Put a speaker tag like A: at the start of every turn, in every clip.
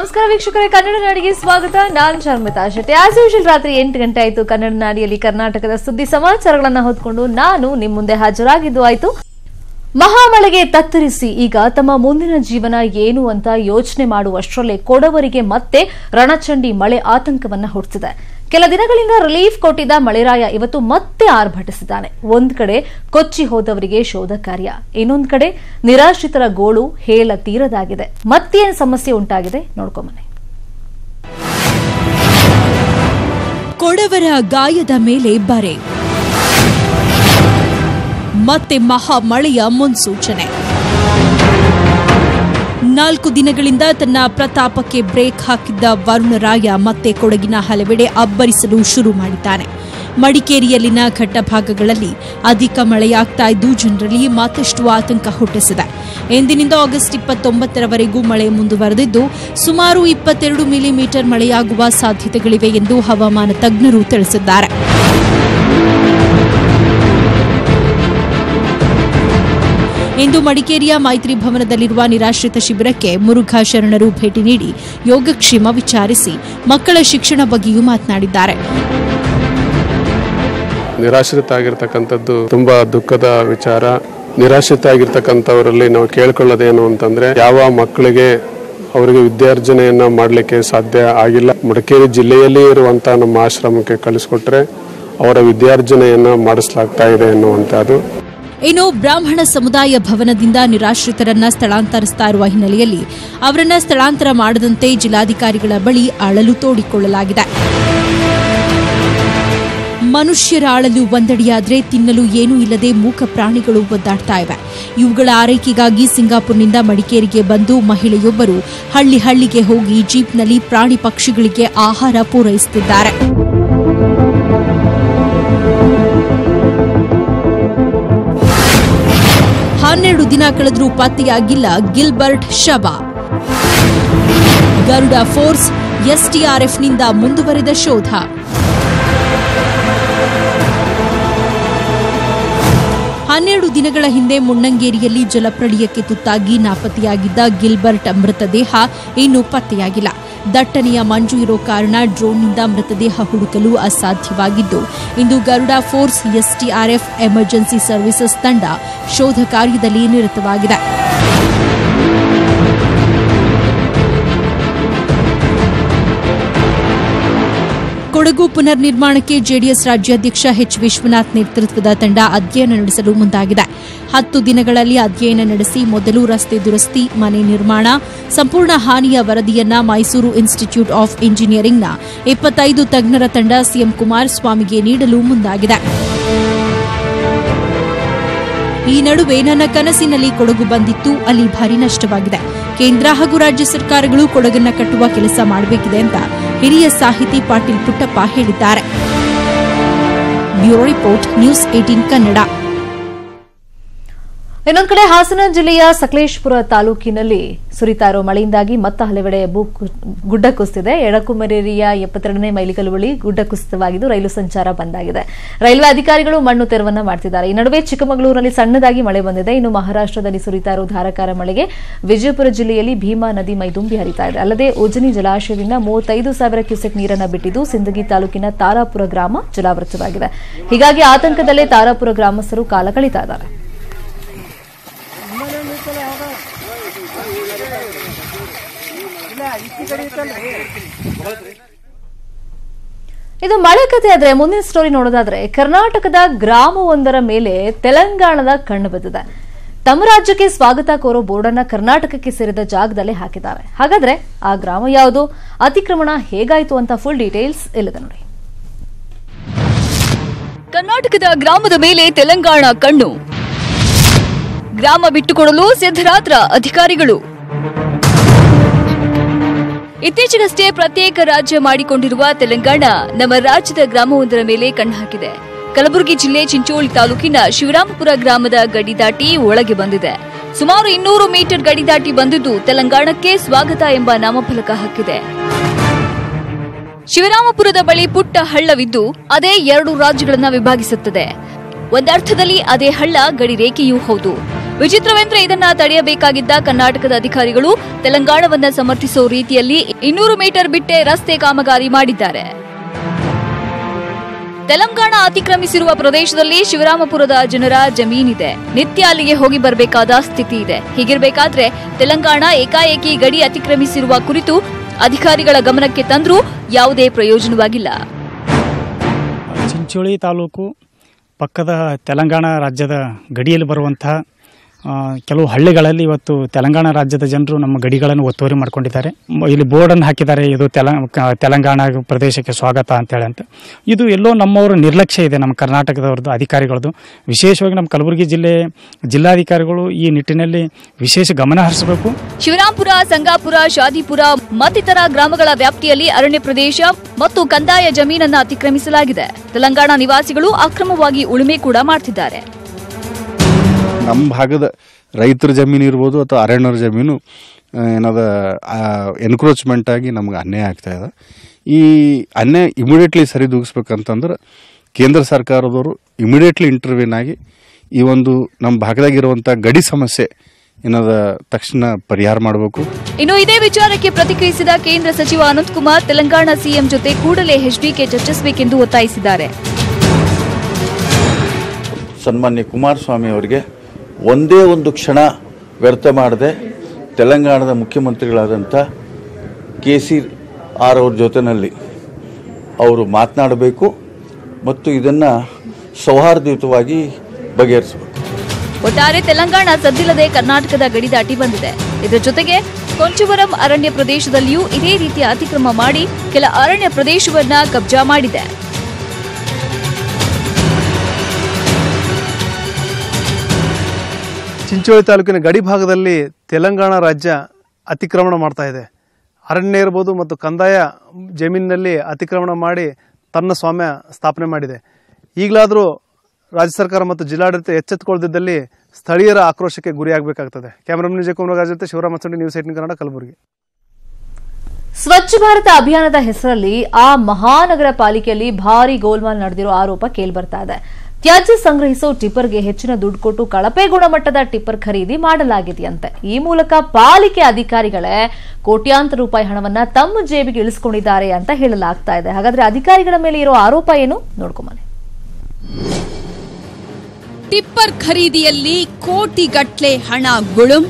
A: ನಮಸ್ಕಾರ ವೀಕ್ಷಕರೇ ಕನ್ನಡ ನಾಡಿಗೆ ಸ್ವಾಗತ ನಾನು ಶರ್ಮಿತಾ ಶೆಟ್ಟಿ ಆಸ್ ಯೂಶಲ್ ರಾತ್ರಿ ಎಂಟು ಗಂಟೆ ಆಯ್ತು ಕನ್ನಡ ನಾಡಿಯಲ್ಲಿ ಕರ್ನಾಟಕದ ಸುದ್ದಿ ಸಮಾಚಾರಗಳನ್ನ ಹೊತ್ಕೊಂಡು ನಾನು ನಿಮ್ ಮುಂದೆ ಹಾಜರಾಗಿದ್ದು ಆಯ್ತು ಮಹಾಮಳೆಗೆ ತತ್ತರಿಸಿ ಈಗ ತಮ್ಮ ಮುಂದಿನ ಜೀವನ ಏನು ಅಂತ ಯೋಚನೆ ಮಾಡುವಷ್ಟರಲ್ಲೇ ಕೊಡವರಿಗೆ ಮತ್ತೆ ರಣಚಂಡಿ ಮಳೆ ಆತಂಕವನ್ನ ಹುಟ್ಟಿಸಿದೆ ಕೆಲ ದಿನಗಳಿಂದ ರಿಲೀಫ್ ಕೊಟ್ಟಿದ್ದ ಮಳೆರಾಯ ಇವತ್ತು ಮತ್ತೆ ಆರ್ಭಟಿಸಿದ್ದಾನೆ ಒಂದ್ ಕಡೆ ಕೊಚ್ಚಿ ಹೋದವರಿಗೆ ಶೋಧ ಕಾರ್ಯ ಇನ್ನೊಂದ್ ಕಡೆ ನಿರಾಶ್ರಿತರ ಗೋಳು ಹೇಳ ತೀರದಾಗಿದೆ ಮತ್ತೇನ್ ಸಮಸ್ಯೆ ಉಂಟಾಗಿದೆ ನೋಡ್ಕೊಂಬನ್ನಿ
B: ಕೊಡವರ ಗಾಯದ ಮೇಲೆ ಬರೆ ಮತ್ತೆ ಮಹಾ ಮಳೆಯ ಮುನ್ಸೂಚನೆ ನಾಲ್ಕು ದಿನಗಳಿಂದ ತನ್ನ ಪ್ರತಾಪಕ್ಕೆ ಬ್ರೇಕ್ ಹಾಕಿದ್ದ ವರುಣರಾಯ ಮತ್ತೆ ಕೊಡಗಿನ ಹಲವೆಡೆ ಅಬ್ಬರಿಸಲು ಶುರು ಮಾಡಿದ್ದಾನೆ ಮಡಿಕೇರಿಯಲ್ಲಿನ ಘಟ್ಟಭಾಗಗಳಲ್ಲಿ ಅಧಿಕ ಮಳೆಯಾಗ್ತಾ ಇದ್ದು ಜನರಲ್ಲಿ ಮತ್ತಷ್ಟು ಆತಂಕ ಹುಟ್ಟಿಸಿದೆ ಎಂದಿನಿಂದ ಆಗಸ್ಟ್ ಇಪ್ಪತ್ತೊಂಬತ್ತರವರೆಗೂ ಮಳೆ ಮುಂದುವರೆದಿದ್ದು ಸುಮಾರು ಇಪ್ಪತ್ತೆರಡು ಮಿಲಿಮೀಟರ್ ಮಳೆಯಾಗುವ ಸಾಧ್ಯತೆಗಳಿವೆ ಎಂದು ಹವಾಮಾನ ತಜ್ಞರು ತಿಳಿಸಿದ್ದಾರೆ ಇಂದು ಮಡಿಕೇರಿಯ ಮೈತ್ರಿ ಭವನದಲ್ಲಿರುವ ನಿರಾಶ್ರಿತ ಶಿಬಿರಕ್ಕೆ ಮುರುಘಾ ಶರಣರು ಭೇಟಿ ನೀಡಿ ಯೋಗಕ್ಷೇಮ ವಿಚಾರಿಸಿ ಮಕ್ಕಳ ಶಿಕ್ಷಣ ಬಗ್ಗೆಯೂ ಮಾತನಾಡಿದ್ದಾರೆ
C: ನಿರಾಶ್ರಿತ ಆಗಿರ್ತಕ್ಕಂಥದ್ದು ತುಂಬಾ ದುಃಖದ ವಿಚಾರ ನಿರಾಶ್ರಿತ ಆಗಿರ್ತಕ್ಕಂಥವರಲ್ಲಿ ನಾವು ಕೇಳ್ಕೊಳ್ಳೋದೇನು ಅಂತಂದ್ರೆ ಯಾವ ಮಕ್ಕಳಿಗೆ ಅವರಿಗೆ ವಿದ್ಯಾರ್ಜನೆಯನ್ನ ಮಾಡಲಿಕ್ಕೆ ಸಾಧ್ಯ ಆಗಿಲ್ಲ ಮಡಿಕೇರಿ ಜಿಲ್ಲೆಯಲ್ಲಿ ಇರುವಂತ ನಮ್ಮ ಆಶ್ರಮಕ್ಕೆ ಕಳಿಸ್ಕೊಟ್ರೆ ಅವರ ವಿದ್ಯಾರ್ಜನೆಯನ್ನ ಮಾಡಿಸಲಾಗ್ತಾ ಇದೆ ಎನ್ನುವಂತಹದ್ದು
B: ಇನ್ನು ಬ್ರಾಹ್ಮಣ ಸಮುದಾಯ ಭವನದಿಂದ ನಿರಾಶ್ರಿತರನ್ನ ಸ್ಥಳಾಂತರಿಸ್ತಾ ಇರುವ ಹಿನ್ನೆಲೆಯಲ್ಲಿ ಅವರನ್ನ ಸ್ಥಳಾಂತರ ಮಾಡದಂತೆ ಜಿಲ್ಲಾಧಿಕಾರಿಗಳ ಬಳಿ ಅಳಲು ತೋಡಿಕೊಳ್ಳಲಾಗಿದೆ ಮನುಷ್ಯರ ಆಳಲು ಒಂದಡಿಯಾದ್ರೆ ತಿನ್ನಲು ಏನೂ ಇಲ್ಲದೆ ಮೂಕ ಪ್ರಾಣಿಗಳು ಒದ್ದಾಡ್ತಾ ಇವೆ ಇವುಗಳ ಆರೈಕೆಗಾಗಿ ಸಿಂಗಾಪುರ್ನಿಂದ ಮಡಿಕೇರಿಗೆ ಬಂದು ಮಹಿಳೆಯೊಬ್ಬರು ಹಳ್ಳಿ ಹಳ್ಳಿಗೆ ಹೋಗಿ ಜೀಪ್ನಲ್ಲಿ ಪ್ರಾಣಿ ಪಕ್ಷಿಗಳಿಗೆ ಆಹಾರ ಪೂರೈಸುತ್ತಿದ್ದಾರೆ ಹನ್ನೆರಡು ದಿನ ಕಳೆದರೂ ಪತ್ತೆಯಾಗಿಲ್ಲ ಗಿಲ್ಬರ್ಟ್ ಶವ ಗರುಡ ಫೋರ್ಸ್ ಎಸ್ಟಿಆರ್ಎಫ್ನಿಂದ ಮುಂದುವರೆದ ಶೋಧ ಹನ್ನೆರಡು ದಿನಗಳ ಹಿಂದೆ ಮುಣ್ಣಂಗೇರಿಯಲ್ಲಿ ಜಲಪ್ರಳಯಕ್ಕೆ ತುತ್ತಾಗಿ ನಾಪತ್ತೆಯಾಗಿದ್ದ ಗಿಲ್ಬರ್ಟ್ ಮೃತದೇಹ ಇನ್ನೂ ಪತ್ತೆಯಾಗಿಲ್ಲ ದಟ್ಟನೆಯ ಮಂಜು ಇರೋ ಕಾರಣ ಡ್ರೋನ್ನಿಂದ ಮೃತದೇಹ ಹುಡುಕಲು ಅಸಾಧ್ಯವಾಗಿದ್ದು ಇಂದು Garuda force STRF emergency services ತಂಡ ಶೋಧ ಕಾರ್ಯದಲ್ಲಿ ನಿರತವಾಗಿದೆ ಕೊಡಗು ಪುನರ್ ನಿರ್ಮಾಣಕ್ಕೆ ಜೆಡಿಎಸ್ ರಾಜ್ಯಾಧ್ಯಕ್ಷ ಎಚ್ ವಿಶ್ವನಾಥ್ ನೇತೃತ್ವದ ತಂಡ ಅಧ್ಯಯನ ನಡೆಸಲು ಮುಂದಾಗಿದೆ ಹತ್ತು ದಿನಗಳಲ್ಲಿ ಅಧ್ಯಯನ ನಡೆಸಿ ಮೊದಲು ರಸ್ತೆ ದುರಸ್ತಿ ಮನೆ ನಿರ್ಮಾಣ ಸಂಪೂರ್ಣ ಹಾನಿಯ ವರದಿಯನ್ನ ಮೈಸೂರು ಇನ್ಸ್ಟಿಟ್ಯೂಟ್ ಆಫ್ ಇಂಜಿನಿಯರಿಂಗ್ನ ಇಪ್ಪತ್ತೈದು ತಜ್ಞರ ತಂಡ ಸಿಎಂ ಕುಮಾರಸ್ವಾಮಿಗೆ ನೀಡಲು ಮುಂದಾಗಿದೆ ಈ ನಡುವೆ ನನ್ನ ಕನಸಿನಲ್ಲಿ ಕೊಡಗು ಬಂದಿತ್ತು ಅಲ್ಲಿ ಭಾರಿ ನಷ್ಟವಾಗಿದೆ ಕೇಂದ್ರ ಹಾಗೂ ರಾಜ್ಯ ಸರ್ಕಾರಗಳು ಕೊಡಗನ್ನ ಕಟ್ಟುವ ಕೆಲಸ ಮಾಡಬೇಕಿದೆ ಅಂತ ಹಿರಿಯ ಸಾಹಿತಿ ಪಾಟೀಲ್ ಪುಟ್ಟಪ್ಪ ಹೇಳಿದ್ದಾರೆ bureau report news eighteen Kannada
A: ಇನ್ನೊಂದ್ ಕಡೆ ಹಾಸನ ಜಿಲ್ಲೆಯ ಸಕಲೇಶಪುರ ತಾಲೂಕಿನಲ್ಲಿ ಸುರಿತಾ ಇರೋ ಮಳೆಯಿಂದಾಗಿ ಮತ್ತ ಹಲವೆಡೆ ಭೂ ಕು- ಗುಡ್ಡ ಕುಸಿದಿದೆ ಎಡಕುಮರೇರಿಯ ಎಪ್ಪತ್ತೆರಡನೇ ಮೈಲಿಗಲ್ಲು ಬಳಿ ಗುಡ್ಡ ಕುಸಿತವಾಗಿದ್ದು ರೈಲು ಸಂಚಾರ ಬಂದಾಗಿದೆ ರೈಲ್ವೆ ಅಧಿಕಾರಿಗಳು ಮಣ್ಣು ತೆರವನ್ನ ಮಾಡ್ತಿದ್ದಾರೆ ಈ ನಡುವೆ ಚಿಕ್ಕಮಗಳೂರಿನಲ್ಲಿ ಸಣ್ಣದಾಗಿ ಮಳೆ ಬಂದಿದೆ ಇನ್ನು ಮಹಾರಾಷ್ಟದಲ್ಲಿ ಸುರಿತಾ ಇರೋ ಧಾರಾಕಾರ ಮಳೆಗೆ ವಿಜಯಪುರ ಜಿಲ್ಲೆಯಲ್ಲಿ ಭೀಮಾ ನದಿ ಮೈದುಂಬಿ ಹರಿತಾ ಇದೆ ಅಲ್ಲದೆ ಉಜನಿ ಜಲಾಶಯದಿಂದ ಮೂವತ್ತೈದು ಸಾವಿರ ಕ್ಯೂಸೆಕ್ ನೀರನ್ನ ಬಿಟ್ಟಿದ್ದು ಸಿಂದಗಿ ತಾಲೂಕಿನ ತಾರಾಪುರ ಗ್ರಾಮ ಜಲಾವೃತವಾಗಿದೆ ಹೀಗಾಗಿ ಆತಂಕದಲ್ಲೇ ತಾರಾಪುರ ಗ್ರಾಮಸ್ಥರು ಕಾಲ ಕಳೀತಾ ಇದ್ದಾರೆ ಇದು ಮಳೆ ಕಥೆ ಆದ್ರೆ ಮುಂದಿನ ಸ್ಟೋರಿ ನೋಡೋದಾದ್ರೆ ಕರ್ನಾಟಕದ ಗ್ರಾಮವೊಂದರ ಮೇಲೆ ತೆಲಂಗಾಣದ ಕಣ್ಣು ಬಿದ್ದಿದೆ ತಮ್ಮ ರಾಜ್ಯಕ್ಕೆ ಸ್ವಾಗತ ಕೋರೋ ಬೋರ್ಡ್ ಅನ್ನ ಕರ್ನಾಟಕಕ್ಕೆ ಸೇರಿದ ಜಾಗದಲ್ಲಿ ಹಾಕಿದ್ದಾರೆ ಹಾಗಾದ್ರೆ ಆ ಗ್ರಾಮ ಯಾವುದು ಅತಿಕ್ರಮಣ ಹೇಗಾಯ್ತು ಅಂತ ಫುಲ್ ಡೀಟೇಲ್ಸ್ ಇಲ್ಲಿದೆ ನೋಡಿ
D: ಕರ್ನಾಟಕದ ಗ್ರಾಮದ ಮೇಲೆ ತೆಲಂಗಾಣ ಕಣ್ಣು ಗ್ರಾಮ ಬಿಟ್ಟುಕೊಡಲು ಸಿದ್ದರಾದ್ರ ಅಧಿಕಾರಿಗಳು ಇತ್ತೀಚೆಗಷ್ಟೇ ಪ್ರತ್ಯೇಕ ರಾಜ್ಯ ಮಾಡಿಕೊಂಡಿರುವ ತೆಲಂಗಾಣ ನಮ್ಮ ರಾಜ್ಯದ ಗ್ರಾಮವೊಂದರ ಮೇಲೆ ಕಣ್ಣು ಹಾಕಿದೆ ಕಲಬುರಗಿ ಜಿಲ್ಲೆ ಚಿಂಚೋಳಿ ತಾಲೂಕಿನ ಶಿವರಾಮಪುರ ಗ್ರಾಮದ ಗಡಿ ದಾಟಿ ಒಳಗೆ ಬಂದಿದೆ ಸುಮಾರು ಇನ್ನೂರು ಮೀಟರ್ ಗಡಿ ದಾಟಿ ಬಂದಿದ್ದು ತೆಲಂಗಾಣಕ್ಕೆ ಸ್ವಾಗತ ಎಂಬ ನಾಮಫಲಕ ಹಾಕಿದೆ ಶಿವರಾಮಪುರದ ಬಳಿ ಪುಟ್ಟ ಹಳ್ಳವಿದ್ದು ಅದೇ ಎರಡು ರಾಜ್ಯಗಳನ್ನ ವಿಭಾಗಿಸುತ್ತದೆ ಒಂದರ್ಥದಲ್ಲಿ ಅದೇ ಹಳ್ಳ ಗಡಿ ರೇಖೆಯೂ ಹೌದು ವಿಚಿತ್ರವೆಂದ್ರೆ ಇದನ್ನ ತಡೆಯಬೇಕಾಗಿದ್ದ ಕರ್ನಾಟಕದ ಅಧಿಕಾರಿಗಳು ತೆಲಂಗಾಣವನ್ನ ಸಮರ್ಥಿಸೋ ರೀತಿಯಲ್ಲಿ ಇನ್ನೂರು ಮೀಟರ್ ಬಿಟ್ಟೆ ರಸ್ತೆ ಕಾಮಗಾರಿ ಮಾಡಿದ್ದಾರೆ ತೆಲಂಗಾಣ ಅತಿಕ್ರಮಿಸಿರುವ ಪ್ರದೇಶದಲ್ಲಿ ಶಿವರಾಮಪುರದ ಜನರ ಜಮೀನಿದೆ ನಿತ್ಯ ಅಲ್ಲಿಗೆ ಹೋಗಿ ಬರಬೇಕಾದ ಸ್ಥಿತಿ ಇದೆ ಹೀಗಿರಬೇಕಾದ್ರೆ ತೆಲಂಗಾಣ ಏಕಾಏಕಿ ಗಡಿ ಅತಿಕ್ರಮಿಸಿರುವ ಕುರಿತು ಅಧಿಕಾರಿಗಳ ಗಮನಕ್ಕೆ ತಂದ್ರೂ ಯಾವುದೇ ಪ್ರಯೋಜನವಾಗಿಲ್ಲ
E: ಚಿಂಚೋಳಿ ತಾಲೂಕು ಪಕ್ಕದ ತೆಲಂಗಾಣ ರಾಜ್ಯದ ಗಡಿಯಲ್ಲಿ ಬರುವಂತಹ ಆ, ಕೆಲವು ಹಳ್ಳಿಗಳಲ್ಲಿ ಇವತ್ತು ತೆಲಂಗಾಣ ರಾಜ್ಯದ ಜನರು ನಮ್ಮ ಗಡಿಗಳನ್ನು ಒತ್ತುವರಿ ಮಾಡ್ಕೊಂಡಿದ್ದಾರೆ ಮ- ಇಲ್ಲಿ ಬೋರ್ಡನ್ನು ಹಾಕಿದ್ದಾರೆ ಇದು ತೆಲ ಕ- ತೆಲಂಗಾಣ ಪ್ರದೇಶಕ್ಕೆ ಸ್ವಾಗತ ಅಂತೇಳಿ ಅಂತ ಇದು ಎಲ್ಲೋ ನಮ್ಮವರ ನಿರ್ಲಕ್ಷ್ಯ ಇದೆ ನಮ್ಮ ಕರ್ನಾಟಕದವ್ರದ್ದು ಅಧಿಕಾರಿಗಳದ್ದು ವಿಶೇಷವಾಗಿ ನಮ್ಮ ಕಲಬುರಗಿ ಜಿಲ್ಲೆ ಜಿಲ್ಲಾಧಿಕಾರಿಗಳು ಈ ನಿಟ್ಟಿನಲ್ಲಿ ವಿಶೇಷ ಗಮನ ಹರಿಸಬೇಕು
D: ಶಿವರಾಂಪುರ ಸಂಗಾಪುರ ಶಾದಿಪುರ ಮತ್ತಿತರ ಗ್ರಾಮಗಳ ವ್ಯಾಪ್ತಿಯಲ್ಲಿ ಅರಣ್ಯ ಪ್ರದೇಶ ಮತ್ತು ಕಂದಾಯ ಜಮೀನನ್ನ ಅತಿಕ್ರಮಿಸಲಾಗಿದೆ ತೆಲಂಗಾಣ ನಿವಾಸಿಗಳು ಅಕ್ರಮವಾಗಿ ಉಳುಮೆ ಕೂಡ ಮಾಡ್ತಿದ್ದಾರೆ
F: ನಮ್ಮ ಭಾಗದ ರೈತರ ಜಮೀನು ಇರ್ಬೋದು ಅಥವಾ ಅರಣ್ಯರ ಜಮೀನು ಆ, ಏನದ ಎನ್ಕ್ರೋಚ್ಮೆಂಟ್ ಆಗಿ ನಮ್ಗೆ ಅನ್ಯಾಯ ಆಗ್ತಾ ಇದೆ ಈ ಅನ್ಯಾಯ ಇಮಿಡಿಯೇಟ್ಲಿ ಸರಿದೂಗಿಸ್ಬೇಕಂತಂದ್ರೆ ಕೇಂದ್ರ ಸರ್ಕಾರದವರು ಇಮಿಡಿಯೇಟ್ಲಿ ಇಂಟರ್ವ್ಯೂನ್ ಆಗಿ ಈ ಒಂದು ನಮ್ಮ ಭಾಗದಾಗಿರುವಂಥ ಗಡಿ ಸಮಸ್ಯೆ ಏನದ ತಕ್ಷಣ ಪರಿಹಾರ ಮಾಡಬೇಕು
D: ಇನ್ನು ಇದೇ ವಿಚಾರಕ್ಕೆ ಪ್ರತಿಕ್ರಿಯಿಸಿದ ಕೇಂದ್ರ ಸಚಿವ ಅನಂತಕುಮಾರ್ ತೆಲಂಗಾಣ ಸಿಎಂ ಜೊತೆ ಕೂಡಲೇ ಎಚ್ಡಿಕೆ ಚರ್ಚಿಸಬೇಕೆಂದು ಒತ್ತಾಯಿಸಿದ್ದಾರೆ
G: ಸನ್ಮಾನ್ಯ ಕುಮಾರಸ್ವಾಮಿ ಅವರಿಗೆ ಒಂದೇ ಒಂದು ಕ್ಷಣ ವ್ಯರ್ಥ ಮಾಡದೆ ತೆಲಂಗಾಣದ ಮುಖ್ಯಮಂತ್ರಿಗಳಾದಂಥ ಕೆ ಸಿ ಆರ್ ಅವ್ರ ಜೊತೆಯಲ್ಲಿ ಅವರು ಮಾತನಾಡಬೇಕು ಮತ್ತು ಇದನ್ನು ಸೌಹಾರ್ದಯುತವಾಗಿ ಬಗೆಹರಿಸಬೇಕು
D: ಒಟ್ಟಾರೆ ತೆಲಂಗಾಣ ಸದ್ದಿಲ್ಲದೆ ಕರ್ನಾಟಕದ ಗಡಿ ದಾಟಿ ಬಂದಿದೆ ಇದರ ಜೊತೆಗೆ ಕೊಂಚವರಂ ಅರಣ್ಯ ಪ್ರದೇಶದಲ್ಲಿಯೂ ಇದೇ ರೀತಿಯ ಅತಿಕ್ರಮ ಮಾಡಿ ಕೆಲ ಅರಣ್ಯ ಪ್ರದೇಶವನ್ನ ಕಬ್ಜಾ ಮಾಡಿದೆ
H: ಚಿಂಚೋಳಿ ತಾಲೂಕಿನ ಗಡಿ ಭಾಗದಲ್ಲಿ ತೆಲಂಗಾಣ ರಾಜ್ಯ ಅತಿಕ್ರಮಣ ಮಾಡ್ತಾ ಇದೆ ಅರಣ್ಯ ಇರ್ಬೋದು ಮತ್ತು ಕಂದಾಯ ಜಮೀನಿನಲ್ಲಿ ಅತಿಕ್ರಮಣ ಮಾಡಿ ತನ್ನ ಸ್ವಾಮ್ಯ ಸ್ಥಾಪನೆ ಮಾಡಿದೆ ಈಗಲಾದರೂ ರಾಜ್ಯ ಸರ್ಕಾರ ಮತ್ತು ಜಿಲ್ಲಾಡಳಿತ ಎಚ್ಚೆತ್ತುಕೊಳ್ಳದಿದ್ದಲ್ಲಿ ಸ್ಥಳೀಯರ ಆಕ್ರೋಶಕ್ಕೆ ಗುರಿಯಾಗಬೇಕಾಗ್ತದೆ ಕ್ಯಾಮರಾಮನ್ ವಿಜಯ್ ಕುಮಾರ್ ಜೊತೆ ಶಿವರಾಮ್ ಮಚ್ಚಂಡಿ ನ್ಯೂಸ್ ಏಟಿನ್ ಕನ್ನಡ ಕಲಬುರಗಿ
A: ಸ್ವಚ್ಛ ಭಾರತ ಅಭಿಯಾನದ ಹೆಸರಲ್ಲಿ ಆ ಮಹಾನಗರ ಪಾಲಿಕೆಯಲ್ಲಿ ಭಾರಿ ಗೋಲ್ಮಾಲ್ ನಡೆದಿರೋ ಆರೋಪ ಕೇಳಿಬರ್ತಾ ಇದೆ ತ್ಯಾಜ್ಯ ಸಂಗ್ರಹಿಸೋ ಟಿಪ್ಪರ್ಗೆ ಹೆಚ್ಚಿನ ದುಡ್ಡು ಕೊಟ್ಟು ಕಳಪೆ ಗುಣಮಟ್ಟದ ಟಿಪ್ಪರ್ ಖರೀದಿ ಮಾಡಲಾಗಿದೆಯಂತೆ ಈ ಮೂಲಕ ಪಾಲಿಕೆ ಅಧಿಕಾರಿಗಳೇ ಕೋಟ್ಯಾಂತರ ರೂಪಾಯಿ ಹಣವನ್ನ ತಮ್ಮ ಜೇಬಿಗೆ ಇಳಿಸಿಕೊಂಡಿದ್ದಾರೆ ಅಂತ ಹೇಳಲಾಗ್ತಾ ಇದೆ ಹಾಗಾದ್ರೆ ಅಧಿಕಾರಿಗಳ ಮೇಲೆ ಇರೋ ಆರೋಪ ಏನು ನೋಡ್ಕೊಂಬನ್ನಿ
B: ಟಿಪ್ಪರ್ ಖರೀದಿಯಲ್ಲಿ ಕೋಟಿಗಟ್ಲೆ ಹಣ ಗುಳುಂ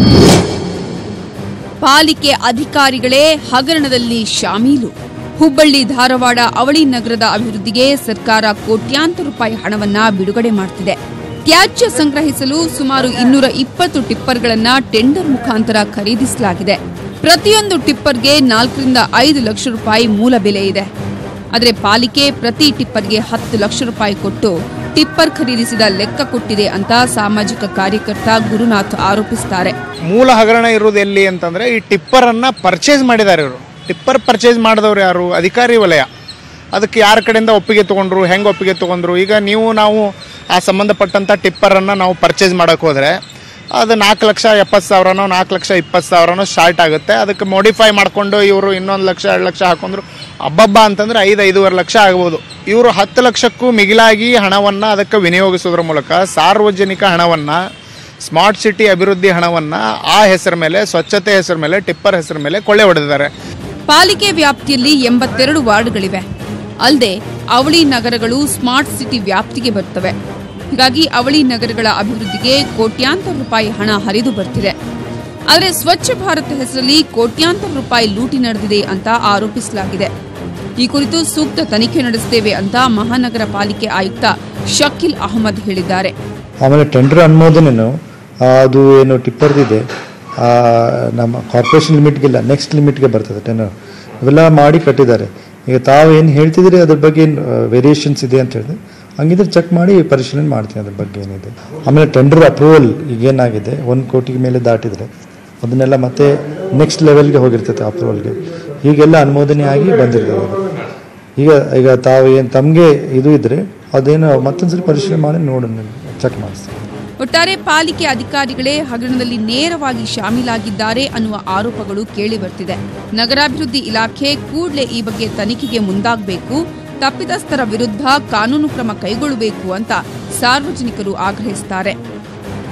B: ಪಾಲಿಕೆ ಅಧಿಕಾರಿಗಳೇ ಹಗರಣದಲ್ಲಿ ಶಾಮೀಲು ಹುಬ್ಬಳ್ಳಿ ಧಾರವಾಡ ಅವಳಿ ನಗರದ ಅಭಿವೃದ್ಧಿಗೆ ಸರ್ಕಾರ ಕೋಟ್ಯಾಂತರ ರೂಪಾಯಿ ಹಣವನ್ನ ಬಿಡುಗಡೆ ಮಾಡ್ತಿದೆ ತ್ಯಾಜ್ಯ ಸಂಗ್ರಹಿಸಲು ಸುಮಾರು ಇನ್ನೂರ ಇಪ್ಪತ್ತು ಟಿಪ್ಪರ್ಗಳನ್ನ ಟೆಂಡರ್ ಮುಖಾಂತರ ಖರೀದಿಸಲಾಗಿದೆ ಪ್ರತಿಯೊಂದು ಟಿಪ್ಪರ್ಗೆ ನಾಲ್ಕರಿಂದ ಐದು ಲಕ್ಷ ರೂಪಾಯಿ ಮೂಲ ಬೆಲೆ ಇದೆ ಆದರೆ ಪಾಲಿಕೆ ಪ್ರತಿ ಟಿಪ್ಪರ್ಗೆ ಹತ್ತು ಲಕ್ಷ ರೂಪಾಯಿ ಕೊಟ್ಟು ಟಿಪ್ಪರ್ ಖರೀದಿಸಿದ ಲೆಕ್ಕ ಕೊಟ್ಟಿದೆ ಅಂತ ಸಾಮಾಜಿಕ ಕಾರ್ಯಕರ್ತ ಗುರುನಾಥ್ ಆರೋಪಿಸುತ್ತಾರೆ
I: ಮೂಲ ಹಗರಣ ಇರೋದು ಎಲ್ಲಿ ಅಂತಂದ್ರೆ ಈ ಟಿಪ್ಪರ್ ಅನ್ನ ಪರ್ಚೇಸ್ ಮಾಡಿದ್ದಾರೆ ಇವರು ಟಿಪ್ಪರ್ ಪರ್ಚೇಸ್ ಮಾಡಿದವರು ಯಾರು ಅಧಿಕಾರಿ ವಲಯ ಅದಕ್ಕೆ ಯಾರ ಕಡೆಯಿಂದ ಒಪ್ಪಿಗೆ ತಗೊಂಡ್ರು ಹೆಂಗೆ ಒಪ್ಪಿಗೆ ತಗೊಂಡ್ರು ಈಗ ನೀವು ನಾವು ಆ ಸಂಬಂಧಪಟ್ಟಂಥ ಟಿಪ್ಪರನ್ನು ನಾವು ಪರ್ಚೇಸ್ ಮಾಡೋಕೆ ಹೋದರೆ ಅದು ನಾಲ್ಕು ಲಕ್ಷ ಎಪ್ಪತ್ತು ಸಾವಿರನೋ ನಾಲ್ಕು ಲಕ್ಷ ಇಪ್ಪತ್ತು ಸಾವಿರನೋ ಶಾರ್ಟ್ ಆಗುತ್ತೆ ಅದಕ್ಕೆ ಮಾಡಿಫೈ ಮಾಡಿಕೊಂಡು ಇವರು ಇನ್ನೊಂದು ಲಕ್ಷ ಎರಡು ಲಕ್ಷ ಹಾಕೊಂಡ್ರು ಅಬ್ಬಬ್ಬ ಅಂತಂದ್ರೆ ಐದು ಐದೂವರೆ ಲಕ್ಷ ಆಗ್ಬೋದು ಇವರು ಹತ್ತು ಲಕ್ಷಕ್ಕೂ ಮಿಗಿಲಾಗಿ ಹಣವನ್ನು ಅದಕ್ಕೆ ವಿನಿಯೋಗಿಸೋದ್ರ ಮೂಲಕ ಸಾರ್ವಜನಿಕ ಹಣವನ್ನು ಸ್ಮಾರ್ಟ್ ಸಿಟಿ ಅಭಿವೃದ್ಧಿ ಹಣವನ್ನು ಆ ಹೆಸರ ಮೇಲೆ ಸ್ವಚ್ಛತೆ ಹೆಸರ ಮೇಲೆ ಟಿಪ್ಪರ್ ಹೆಸರ ಮೇಲೆ ಕೊಳ್ಳೆ ಹೊಡೆದಿದ್ದಾರೆ
B: ಪಾಲಿಕೆ ವ್ಯಾಪ್ತಿಯಲ್ಲಿ ಎಂಬತ್ತೆರಡು ವಾರ್ಡ್ಗಳಿವೆ ಅಲ್ಲದೆ ಅವಳಿ ನಗರಗಳು ಸ್ಮಾರ್ಟ್ ಸಿಟಿ ವ್ಯಾಪ್ತಿಗೆ ಬರ್ತವೆ ಹೀಗಾಗಿ ಅವಳಿ ನಗರಗಳ ಅಭಿವೃದ್ಧಿಗೆ ಕೋಟ್ಯಾಂತರ ರೂಪಾಯಿ ಹಣ ಹರಿದು ಬರ್ತಿದೆ ಆದರೆ ಸ್ವಚ್ಛ ಭಾರತ್ ಹೆಸರಲ್ಲಿ ಕೋಟ್ಯಾಂತರ ರೂಪಾಯಿ ಲೂಟಿ ನಡೆದಿದೆ ಅಂತ ಆರೋಪಿಸಲಾಗಿದೆ ಈ ಕುರಿತು ಸೂಕ್ತ ತನಿಖೆ ನಡೆಸುತ್ತೇವೆ ಅಂತ ಮಹಾನಗರ ಪಾಲಿಕೆ ಆಯುಕ್ತ ಶಕೀಲ್ ಅಹಮದ್ ಹೇಳಿದ್ದಾರೆ
J: ಆಮೇಲೆ ಟೆಂಡರ್ ಅನುಮೋದನೆನು ಆ, ಅದು ಏನು ಟಿಪ್ಪರ್ದಿದೆ ಆ, ನಮ್ಮ ಕಾರ್ಪೊರೇಷನ್ ಲಿಮಿಟ್ಗಿಲ್ಲ ನೆಕ್ಸ್ಟ್ ಲಿಮಿಟ್ಗೆ ಬರ್ತದೆ ಟೆಂಡರ್ ಇವೆಲ್ಲ ಮಾಡಿ ಕಟ್ಟಿದ್ದಾರೆ ಈಗ ತಾವು ಏನು ಹೇಳ್ತಿದ್ದೀರಿ ಅದ್ರ ಬಗ್ಗೆ ಏನು ವೇರಿಯೇಷನ್ಸ್ ಇದೆ ಅಂತ ಹೇಳಿದ್ರೆ ಹಂಗಿದ್ರೆ ಚೆಕ್ ಮಾಡಿ ಪರಿಶೀಲನೆ ಮಾಡ್ತೀನಿ ಅದ್ರ ಬಗ್ಗೆ ಏನಿದೆ ಆಮೇಲೆ ಟೆಂಡರ್ ಅಪ್ರೂವಲ್ ಈಗೇನಾಗಿದೆ ಒಂದು ಕೋಟಿಗೆ ಮೇಲೆ ದಾಟಿದರೆ ಅದನ್ನೆಲ್ಲ ಮತ್ತೆ ನೆಕ್ಸ್ಟ್ ಲೆವೆಲ್ಗೆ ಹೋಗಿರ್ತೈತೆ ಅಪ್ರೂವಲ್ಗೆ ಹೀಗೆಲ್ಲ ಅನುಮೋದನೆ ಆಗಿ ಬಂದಿರ್ತದೆ ಅದು ಈಗ ಈಗ ತಾವು ಏನು ತಮಗೆ ಇದು ಇದ್ರೆ ಅದೇನು ಮತ್ತೊಂದ್ಸರಿ ಪರಿಶೀಲನೆ ಮಾಡಿ ನೋಡೋಣ ಚೆಕ್ ಮಾಡಿಸ್ತೀನಿ
B: ಒಟ್ಟಾರೆ ಪಾಲಿಕೆ ಅಧಿಕಾರಿಗಳೇ ಹಗರಣದಲ್ಲಿ ನೇರವಾಗಿ ಶಾಮೀಲಾಗಿದ್ದಾರೆ ಅನ್ನುವ ಆರೋಪಗಳು ಕೇಳಿ ಬರ್ತಿದೆ ನಗರಾಭಿವೃದ್ಧಿ ಇಲಾಖೆ ಕೂಡಲೇ ಈ ಬಗ್ಗೆ ತನಿಖೆಗೆ ಮುಂದಾಗಬೇಕು ತಪ್ಪಿತಸ್ಥರ ವಿರುದ್ಧ ಕಾನೂನು ಕ್ರಮ ಕೈಗೊಳ್ಳಬೇಕು ಅಂತ ಸಾರ್ವಜನಿಕರು ಆಗ್ರಹಿಸುತ್ತಾರೆ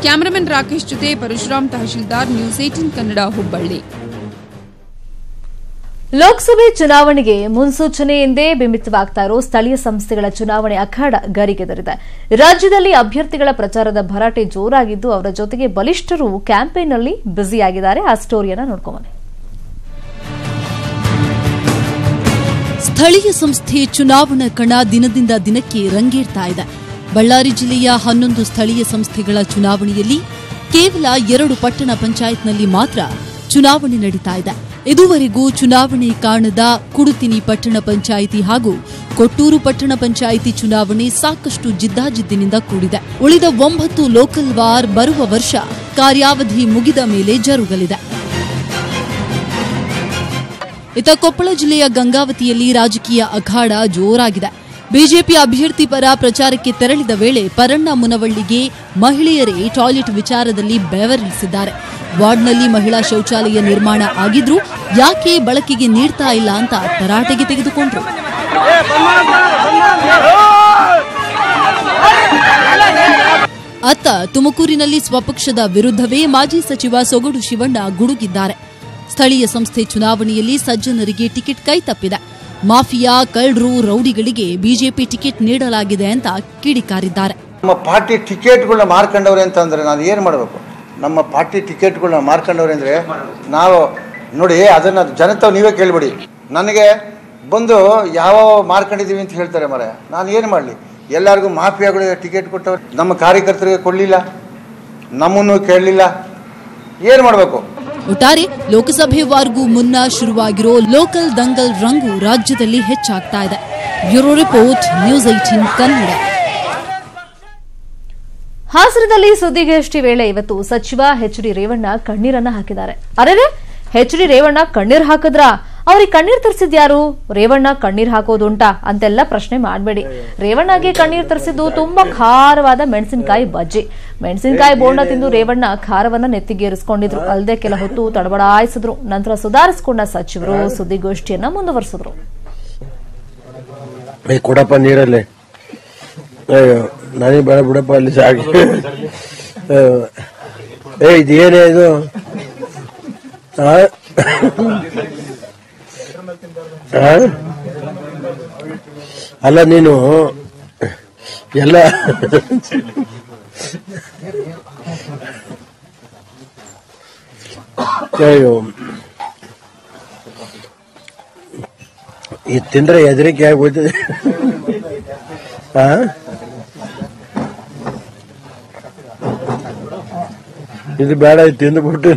K: ಕ್ಯಾಮರಾಮನ್ ರಾಕೇಶ್ ಜೊತೆ ಪರಶುರಾಮ್ ತಹಶೀಲ್ದಾರ್ ನ್ಯೂಸ್ ಏಟಿನ್ ಕನ್ನಡ ಹುಬ್ಬಳ್ಳಿ
A: ಲೋಕಸಭೆ ಚುನಾವಣೆಗೆ ಮುನ್ಸೂಚನೆ ಎಂದೇ ಬಿಂಬಿತವಾಗ್ತಾ ಇರೋ ಸ್ಥಳೀಯ ಸಂಸ್ಥೆಗಳ ಚುನಾವಣೆ ಅಖಾಡ ಗರಿಗೆದರಿದೆ ರಾಜ್ಯದಲ್ಲಿ ಅಭ್ಯರ್ಥಿಗಳ ಪ್ರಚಾರದ ಭರಾಟೆ ಜೋರಾಗಿದ್ದು ಅವರ ಜೊತೆಗೆ ಬಲಿಷ್ಠರು ಕ್ಯಾಂಪೇನ್ನಲ್ಲಿ ಬ್ಯುಸಿಯಾಗಿದ್ದಾರೆ ಆ ಸ್ಟೋರಿಯನ್ನ ನೋಡ್ಕೊಂಬನ್ನಿ
B: ಸ್ಥಳೀಯ ಸಂಸ್ಥೆ ಚುನಾವಣಾ ಕಣ ದಿನದಿಂದ ದಿನಕ್ಕೆ ರಂಗೇರ್ತಾ ಇದೆ ಬಳ್ಳಾರಿ ಜಿಲ್ಲೆಯ ಹನ್ನೊಂದು ಸ್ಥಳೀಯ ಸಂಸ್ಥೆಗಳ ಚುನಾವಣೆಯಲ್ಲಿ ಕೇವಲ ಎರಡು ಪಟ್ಟಣ ಪಂಚಾಯತ್ನಲ್ಲಿ ಮಾತ್ರ ಚುನಾವಣೆ ನಡೀತಾ ಇದೆ ಇದುವರೆಗೂ ಚುನಾವಣೆ ಕಾಣದ ಕುಡುತಿನಿ ಪಟ್ಟಣ ಪಂಚಾಯಿತಿ ಹಾಗೂ ಕೊಟ್ಟೂರು ಪಟ್ಟಣ ಪಂಚಾಯಿತಿ ಚುನಾವಣೆ ಸಾಕಷ್ಟು ಜಿದ್ದಾಜಿದ್ದಿನಿಂದ ಕೂಡಿದೆ ಉಳಿದ ಒಂಬತ್ತು ಲೋಕಲ್ ವಾರ್ ಬರುವ ವರ್ಷ ಕಾರ್ಯಾವಧಿ ಮುಗಿದ ಮೇಲೆ ಜರುಗಲಿದೆ ಇತ್ತ ಕೊಪ್ಪಳ ಜಿಲ್ಲೆಯ ಗಂಗಾವತಿಯಲ್ಲಿ ರಾಜಕೀಯ ಅಖಾಡ ಜೋರಾಗಿದೆ ಬಿಜೆಪಿ ಅಭ್ಯರ್ಥಿ ಪರ ಪ್ರಚಾರಕ್ಕೆ ತೆರಳಿದ ವೇಳೆ ಪರಣ್ಣ ಮುನವಳ್ಳಿಗೆ ಮಹಿಳೆಯರೇ ಟಾಯ್ಲೆಟ್ ವಿಚಾರದಲ್ಲಿ ಬೆವರಿಸಿದ್ದಾರೆ ವಾರ್ಡ್ನಲ್ಲಿ ಮಹಿಳಾ ಶೌಚಾಲಯ ನಿರ್ಮಾಣ ಆಗಿದ್ರೂ ಯಾಕೆ ಬಳಕೆಗೆ ನೀಡ್ತಾ ಇಲ್ಲ ಅಂತ ತರಾಟೆಗೆ ತೆಗೆದುಕೊಂಡ್ರು ಅತ್ತ ತುಮಕೂರಿನಲ್ಲಿ ಸ್ವಪಕ್ಷದ ವಿರುದ್ಧವೇ ಮಾಜಿ ಸಚಿವ ಸೊಗಡು ಶಿವಣ್ಣ ಗುಡುಗಿದ್ದಾರೆ ಸ್ಥಳೀಯ ಸಂಸ್ಥೆ ಚುನಾವಣೆಯಲ್ಲಿ ಸಜ್ಜನರಿಗೆ ಟಿಕೆಟ್ ಕೈತಪ್ಪಿದೆ ಮಾಫಿಯಾ ಕಳ್ಳರು ರೌಡಿಗಳಿಗೆ ಬಿಜೆಪಿ ಟಿಕೆಟ್ ನೀಡಲಾಗಿದೆ ಅಂತ ಕಿಡಿಕಾರಿದ್ದಾರೆ
L: ನಮ್ಮ ಪಾರ್ಟಿ ಟಿಕೆಟ್ಗಳನ್ನ ಮಾರ್ಕೊಂಡವ್ರೆ ಅಂತಂದ್ರೆ ನಾನು ಏನು ಮಾಡಬೇಕು ನಮ್ಮ ಪಾರ್ಟಿ ಟಿಕೆಟ್ಗಳನ್ನ ಮಾರ್ಕೊಂಡವ್ರೆ ಅಂದರೆ ನಾವು ನೋಡಿ ಅದನ್ನು ಜನತಾವ್ ನೀವೇ ಕೇಳಿಬಿಡಿ ನನಗೆ ಬಂದು ಯಾವ ಮಾರ್ಕೊಂಡಿದ್ದೀವಿ ಅಂತ ಹೇಳ್ತಾರೆ ಮರೆ ನಾನು ಏನು ಮಾಡಲಿ ಎಲ್ಲರಿಗೂ ಮಾಫಿಯಾಗಳಿಗೆ ಟಿಕೆಟ್ ಕೊಟ್ಟವ್ರೆ ನಮ್ಮ ಕಾರ್ಯಕರ್ತರಿಗೆ ಕೊಡಲಿಲ್ಲ ನಮ್ಮನ್ನು ಕೇಳಲಿಲ್ಲ ಏನು ಮಾಡಬೇಕು
B: ಒಟ್ಟಾರೆ ಲೋಕಸಭೆವಾರ್ಗೂ ಮುನ್ನ ಶುರುವಾಗಿರೋ ಲೋಕಲ್ ದಂಗಲ್ ರಂಗು ರಾಜ್ಯದಲ್ಲಿ ಹೆಚ್ಚಾಗ್ತಾ ಇದೆ bureau report news eighteen Kannada
A: ಹಾಸನದಲ್ಲಿ ಸುದ್ದಿಗೋಷ್ಠಿ ವೇಳೆ ಇವತ್ತು ಸಚಿವ ಎಚ್ ಡಿ ರೇವಣ್ಣ ಕಣ್ಣೀರನ್ನ ಹಾಕಿದ್ದಾರೆ ಅರೆ ಎಚ್ ಡಿ ರೇವಣ್ಣ ಕಣ್ಣೀರ್ ಹಾಕಿದ್ರಾ ಅವ್ರಿಗೆ ಕಣ್ಣೀರ್ ತರಿಸಿದ್ಯಾರು ರೇವಣ್ಣ ಕಣ್ಣೀರ್ ಹಾಕೋದುಂಟಾ ಅಂತೆಲ್ಲ ಪ್ರಶ್ನೆ ಮಾಡಬೇಡಿ ರೇವಣ್ಣಗೆ ಕಣ್ಣೀರ್ ತರಿಸಿದ್ದು ತುಂಬಾ ಖಾರವಾದ ಮೆಣಸಿನಕಾಯಿ ಬಜ್ಜಿ ಮೆಣಸಿನಕಾಯಿ ಬೋಂಡ ತಿಂದು ರೇವಣ್ಣ ಖಾರವನ್ನ ನೆತ್ತಿಗೇರಿಸಿಕೊಂಡಿದ್ರು ಅಲ್ಲದೆ ಕೆಲ ಹೊತ್ತು ತಡಬಡಾಯಿಸಿದ್ರು ನಂತರ ಸುಧಾರಿಸಿಕೊಂಡ ಸಚಿವರು ಸುದ್ದಿಗೋಷ್ಠಿಯನ್ನ ಮುಂದುವರೆಸಿದ್ರು
M: ಏ ಕೊಡಪ್ಪ ನೀರಲ್ಲಿ ಅಯ್ಯೋ ನನಗೆ ಬೇಡ ಬಿಡಪ್ಪ ಅಲ್ಲಿ ಸಾಗಿ ಏ ಇದೇನೇ ಇದು ಆ? ಆ? ಅಲ್ಲ ನೀನು ಎಲ್ಲ ಅಯ್ಯೋ ಇದು ತಿಂದ್ರೆ ಹೆದರಿಕೆ ಆಗೋಯ್ತದೆ ಆ ಇದು ಬೇಡ ಇದು ತಿಂದ್ಬಿಟ್ಟು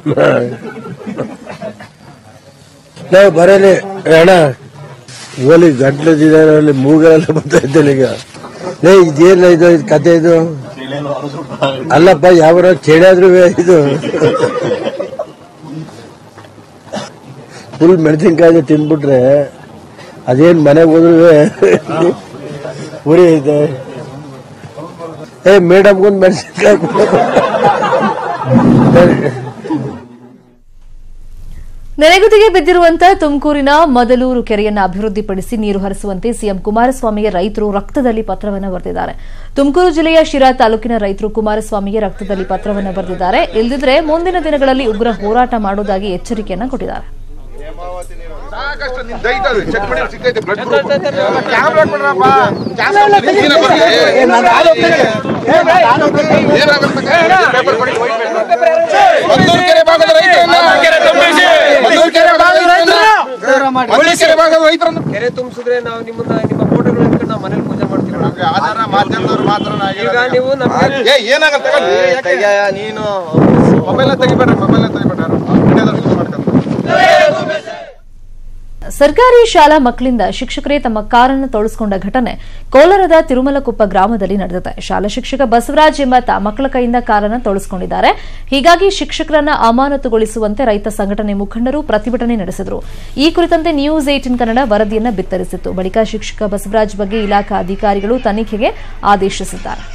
M: ನಾವು ಬರಲಿ ಅಣ್ಣ ಓಲಿ ಗಂಟ್ಲದಿದ್ದಾರೆ ಅಲ್ಲಿ ಮೂಗಲೆಲ್ಲ ಬರ್ತಾ ಇದ್ದೇನೆ ಈಗ ಲೇ ಇದೇನ ಇದು ಇದು ಕತೆ ಇದು ಅಲ್ಲಪ್ಪ ಯಾವ ಚೇಡಾದ್ರೂ ಇದು ಫುಲ್ ಮೆಣಸಿನ್ಕಾಯಿ ತಿಂದ್ಬಿಟ್ರೆ ಅದೇನ್ ಮನೆಗೆ ಹೋದ್ರು ಉರಿ ಐತೆ ಏ ಮೇಡಮ್ಗೊಂದು ಮೆಣಸಿನ್ಕಾಯಿ
A: ನೆನೆಗುದಿಗೆ ಬಿದ್ದಿರುವಂತಹ ತುಮಕೂರಿನ ಮೊದಲೂರು ಕೆರೆಯನ್ನ ಅಭಿವೃದ್ಧಿಪಡಿಸಿ ನೀರು ಹರಿಸುವಂತೆ ಸಿಎಂ ಕುಮಾರಸ್ವಾಮಿಗೆ ರೈತರು ರಕ್ತದಲ್ಲಿ ಪತ್ರವನ್ನು ಬರೆದಿದ್ದಾರೆ ತುಮಕೂರು ಜಿಲ್ಲೆಯ ಶಿರಾ ತಾಲೂಕಿನ ರೈತರು ಕುಮಾರಸ್ವಾಮಿಗೆ ರಕ್ತದಲ್ಲಿ ಪತ್ರವನ್ನು ಬರೆದಿದ್ದಾರೆ ಇಲ್ಲದಿದ್ರೆ ಮುಂದಿನ ದಿನಗಳಲ್ಲಿ ಉಗ್ರ ಹೋರಾಟ ಮಾಡುವುದಾಗಿ ಎಚ್ಚರಿಕೆಯನ್ನ ಕೊಟ್ಟಿದ್ದಾರೆ
N: ಕೆರೆ ತುಂಬಿಸಿದ್ರೆ ನಾವು ನಿಮ್ಮನ್ನ ನಿಮ್ಮ ಫೋಟೋಗಳು ಇಟ್ಕೊಂಡು ನಾವು ಮನೇಲಿ ಪೂಜೆ ಮಾಡ್ತೀವಿ ಈಗ ನೀವು ನಮ್ಗೆ
L: ನೀನು ಮೊಬೈಲ್ ತೆಗಿಬೇಡ್ರಿ ಮೊಬೈಲ್ ತೆಗಿಬೇಡ್ರಿ
A: ಸರ್ಕಾರಿ ಶಾಲಾ ಮಕ್ಕಳಿಂದ ಶಿಕ್ಷಕರೇ ತಮ್ಮ ಕಾರನ್ನು ತೊಳಸ್ಕೊಂಡ ಘಟನೆ ಕೋಲಾರದ ತಿರುಮಲಕುಪ್ಪ ಗ್ರಾಮದಲ್ಲಿ ನಡೆದಿದೆ ಶಾಲಾ ಶಿಕ್ಷಕ ಬಸವರಾಜ್ ಎಂಬಾತ ಮಕ್ಕಳ ಕೈಯಿಂದ ಕಾರನ್ನು ತೊಳಸ್ಕೊಂಡಿದ್ದಾರೆ ಹೀಗಾಗಿ ಶಿಕ್ಷಕರನ್ನ ಅಮಾನತುಗೊಳಿಸುವಂತೆ ರೈತ ಸಂಘಟನೆ ಮುಖಂಡರು ಪ್ರತಿಭಟನೆ ನಡೆಸಿದರು ಈ ಕುರಿತಂತೆ ನ್ಯೂಸ್ ಏಟಿನ್ ಕನ್ನಡ ವರದಿಯನ್ನು ಬಿತ್ತರಿಸಿತ್ತು ಬಳಿಕ ಶಿಕ್ಷಕ ಬಸವರಾಜ್ ಬಗ್ಗೆ ಇಲಾಖಾ ಅಧಿಕಾರಿಗಳು ತನಿಖೆಗೆ ಆದೇಶಿಸಿದ್ದಾರೆ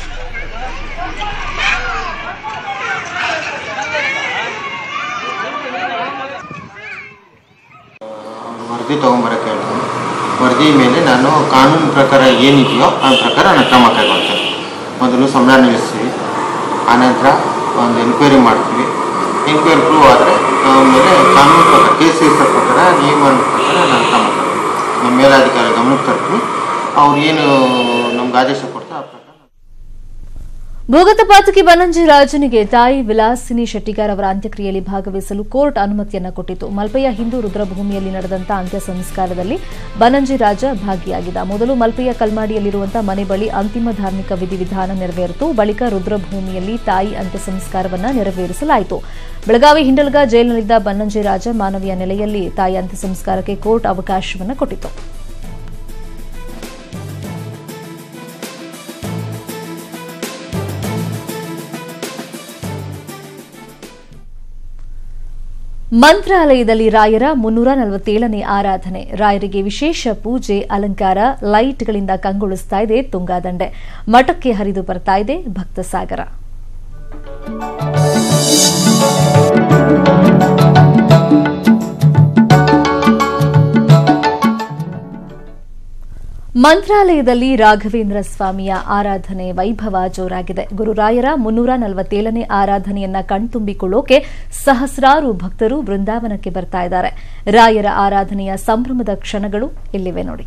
O: ವರದಿ ತೊಗೊಂಬರಕ್ಕೆ ಹೇಳ್ತೀನಿ ವರದಿ ಮೇಲೆ ನಾನು ಕಾನೂನು ಪ್ರಕಾರ ಏನಿದೆಯೋ ಆ ಪ್ರಕಾರ ನಾನು ಕ್ರಮ ಕೈಗೊಳ್ತೇನೆ ಮೊದಲು ಸಂಬಳ ನಿಲ್ಲಿಸ್ತೀವಿ ಆನಂತರ ಒಂದು ಎನ್ಕ್ವೈರಿ ಮಾಡ್ತೀವಿ ಎನ್ಕ್ವೈರಿ ಪ್ರೂವ್ ಆದರೆ ಆಮೇಲೆ ಕಾನೂನು ಪ್ರಕಾರ ಕೇಸ್ ಇರ್ಸೋ ಪ್ರಕಾರ ನಿಯಮ ಪ್ರಕಾರ ನಾನು ಕ್ರಮ ತಗೊಳ್ತೀನಿ ನಮ್ಮ ಮೇಲಾಧಿಕಾರಿ ಗಮನಕ್ಕೆ ತರ್ತೀನಿ ಅವ್ರು ಏನು ನಮ್ಗೆ ಆದೇಶ ಕೊಡ್ತಾರೆ ಆ ಪ್ರಕಾರ
A: ಭೂಗತ ಪಾತಕಿ ಬನಂಜಿ ರಾಜನಿಗೆ ತಾಯಿ ವಿಲಾಸಿನಿ ಶೆಟ್ಟಿಗಾರ್ ಅವರ ಅಂತ್ಯಕ್ರಿಯೆಯಲ್ಲಿ ಭಾಗವಹಿಸಲು ಕೋರ್ಟ್ ಅನುಮತಿಯನ್ನ ಕೊಟ್ಟಿತು ಮಲ್ಪೆಯ ಹಿಂದೂ ರುದ್ರಭೂಮಿಯಲ್ಲಿ ನಡೆದಂತಹ ಅಂತ್ಯ ಸಂಸ್ಕಾರದಲ್ಲಿ ಬನಂಜಿ ರಾಜ ಭಾಗಿಯಾಗಿದ್ದ ಮೊದಲು ಮಲ್ಪೆಯ ಕಲ್ಮಾಡಿಯಲ್ಲಿರುವಂತಹ ಮನೆ ಬಳಿ ಅಂತಿಮ ಧಾರ್ಮಿಕ ವಿಧಿವಿಧಾನ ನೆರವೇರಿತು ಬಳಿಕ ರುದ್ರಭೂಮಿಯಲ್ಲಿ ತಾಯಿ ಅಂತ್ಯ ಸಂಸ್ಕಾರವನ್ನ ನೆರವೇರಿಸಲಾಯಿತು ಬೆಳಗಾವಿ ಹಿಂಡಲ್ಗ ಜೈಲಿನಲ್ಲಿದ್ದ ಬನ್ನಂಜಿ ರಾಜ ಮಾನವೀಯ ನೆಲೆಯಲ್ಲಿ ತಾಯಿ ಅಂತ್ಯ ಸಂಸ್ಕಾರಕ್ಕೆ ಕೋರ್ಟ್ ಅವಕಾಶವನ್ನ ಕೊಟ್ಟಿತು ಮಂತ್ರಾಲಯದಲ್ಲಿ ರಾಯರ ಮುನ್ನೂರ ನಲವತ್ತೇಳನೇ ಆರಾಧನೆ ರಾಯರಿಗೆ ವಿಶೇಷ ಪೂಜೆ ಅಲಂಕಾರ ಲೈಟ್ಗಳಿಂದ ಕಂಗೊಳಿಸ್ತಾ ಇದೆ ತುಂಗಾದಂಡೆ ಮಠಕ್ಕೆ ಹರಿದು ಬರ್ತಾ ಇದೆ ಭಕ್ತ ಸಾಗರ ಮಂತ್ರಾಲಯದಲ್ಲಿ ರಾಘವೇಂದ್ರ ಸ್ವಾಮಿಯ ಆರಾಧನೆ ವೈಭವ ಜೋರಾಗಿದೆ ಗುರುರಾಯರ ಮುನ್ನೂರ ನಲವತ್ತೇಳನೇ ಆರಾಧನೆಯನ್ನ ಕಣ್ತುಂಬಿಕೊಳ್ಳೋಕೆ ಸಹಸ್ರಾರು ಭಕ್ತರು ಬೃಂದಾವನಕ್ಕೆ ಬರ್ತಾ ಇದ್ದಾರೆ ರಾಯರ ಆರಾಧನೆಯ ಸಂಭ್ರಮದ ಕ್ಷಣಗಳು ಇಲ್ಲಿವೆ ನೋಡಿ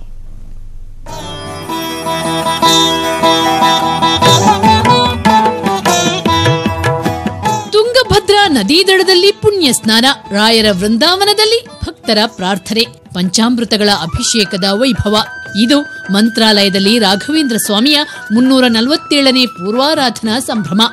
P: ತುಂಗಭದ್ರಾ ನದಿ ದಡದಲ್ಲಿ ಪುಣ್ಯ ಸ್ನಾನ ರಾಯರ ವೃಂದಾವನದಲ್ಲಿ ಭಕ್ತರ ಪ್ರಾರ್ಥನೆ ಪಂಚಾಮೃತಗಳ ಅಭಿಷೇಕದ ವೈಭವ ಇದು ಮಂತ್ರಾಲಯದಲ್ಲಿ ರಾಘವೇಂದ್ರ ಸ್ವಾಮಿಯ ಮುನ್ನೂರ ನಲವತ್ತೇಳನೇ ಪೂರ್ವಾರಾಧನಾ ಸಂಭ್ರಮ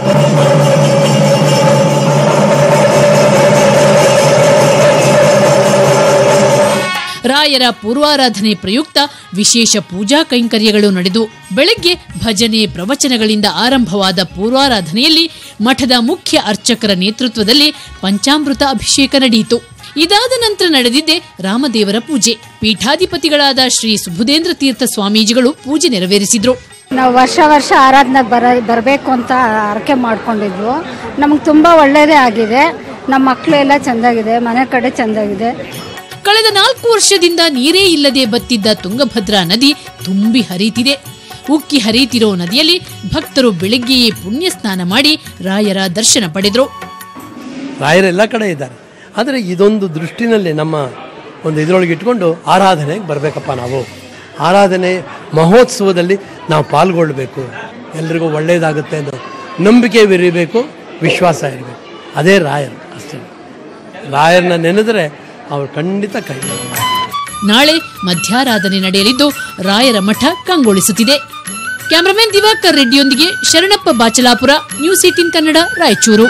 P: ರಾಯರ ಪೂರ್ವಾರಾಧನೆ ಪ್ರಯುಕ್ತ ವಿಶೇಷ ಪೂಜಾ ಕೈಂಕರ್ಯಗಳು ನಡೆದು ಬೆಳಗ್ಗೆ ಭಜನೆ ಪ್ರವಚನಗಳಿಂದ ಆರಂಭವಾದ ಪೂರ್ವಾರಾಧನೆಯಲ್ಲಿ ಮಠದ ಮುಖ್ಯ ಅರ್ಚಕರ ನೇತೃತ್ವದಲ್ಲಿ ಪಂಚಾಮೃತ ಅಭಿಷೇಕ ನಡೆಯಿತು ಇದಾದ ನಂತರ ನಡೆದಿದ್ದೆ ರಾಮದೇವರ ಪೂಜೆ ಪೀಠಾಧಿಪತಿಗಳಾದ ಶ್ರೀ ಸುಬುಧೇಂದ್ರ ತೀರ್ಥ ಸ್ವಾಮೀಜಿಗಳು ಪೂಜೆ ನೆರವೇರಿಸಿದ್ರು
Q: ನಾವು ವರ್ಷ ವರ್ಷ ಆರಾಧನೆಗೆ ಬರ ಬರಬೇಕು ಅಂತ ಹರಕೆ ಮಾಡ್ಕೊಂಡಿದ್ವು ನಮಗೆ ತುಂಬ ಒಳ್ಳೆಯದೇ ಆಗಿದೆ ನಮ್ಮ ಮಕ್ಕಳು ಎಲ್ಲ ಚೆಂದಾಗಿದೆ ಮನೆ ಕಡೆ ಚೆಂದಾಗಿದೆ
P: ಕಳೆದ ನಾಲ್ಕು ವರ್ಷದಿಂದ ನೀರೇ ಇಲ್ಲದೆ ಬತ್ತಿದ್ದ ತುಂಗಭದ್ರಾ ನದಿ ತುಂಬಿ ಹರಿಯುತ್ತಿದೆ ಉಕ್ಕಿ ಹರಿಯುತ್ತಿರೋ ನದಿಯಲ್ಲಿ ಭಕ್ತರು ಬೆಳಗ್ಗೆಯೇ ಪುಣ್ಯ ಸ್ನಾನ ಮಾಡಿ ರಾಯರ ದರ್ಶನ ಪಡೆದರು
R: ರಾಯರೆಲ್ಲ ಕಡೆ ಇದ್ದಾರೆ ಆದರೆ ಇದೊಂದು ದೃಷ್ಟಿನಲ್ಲಿ ನಮ್ಮ ಒಂದು ಇದರೊಳಗೆ ಇಟ್ಕೊಂಡು ಆರಾಧನೆಗೆ ಬರಬೇಕಪ್ಪ ನಾವು ಆರಾಧನೆ ಮಹೋತ್ಸವದಲ್ಲಿ ನಾವು ಪಾಲ್ಗೊಳ್ಬೇಕು ಎಲ್ರಿಗೂ ಒಳ್ಳೆಯದಾಗುತ್ತೆ ಅನ್ನೋ ನಂಬಿಕೆ ಇರಬೇಕು ವಿಶ್ವಾಸ ಇರಬೇಕು ಅದೇ ರಾಯರು ಅಷ್ಟೇ ರಾಯರನ್ನ ನೆನೆದರೆ ಅವ್ರು ಖಂಡಿತ ಕೈ
P: ನಾಳೆ ಮಧ್ಯಾರಾಧನೆ ನಡೆಯಲಿದ್ದು ರಾಯರ ಮಠ ಕಂಗೊಳಿಸುತ್ತಿದೆ ಕ್ಯಾಮರಾಮನ್ ದಿವಾಕರ್ ರೆಡ್ಡಿಯೊಂದಿಗೆ ಶರಣಪ್ಪ ಬಾಚಲಾಪುರ ನ್ಯೂಸ್ ಏಟಿನ್ ಕನ್ನಡ ರಾಯಚೂರು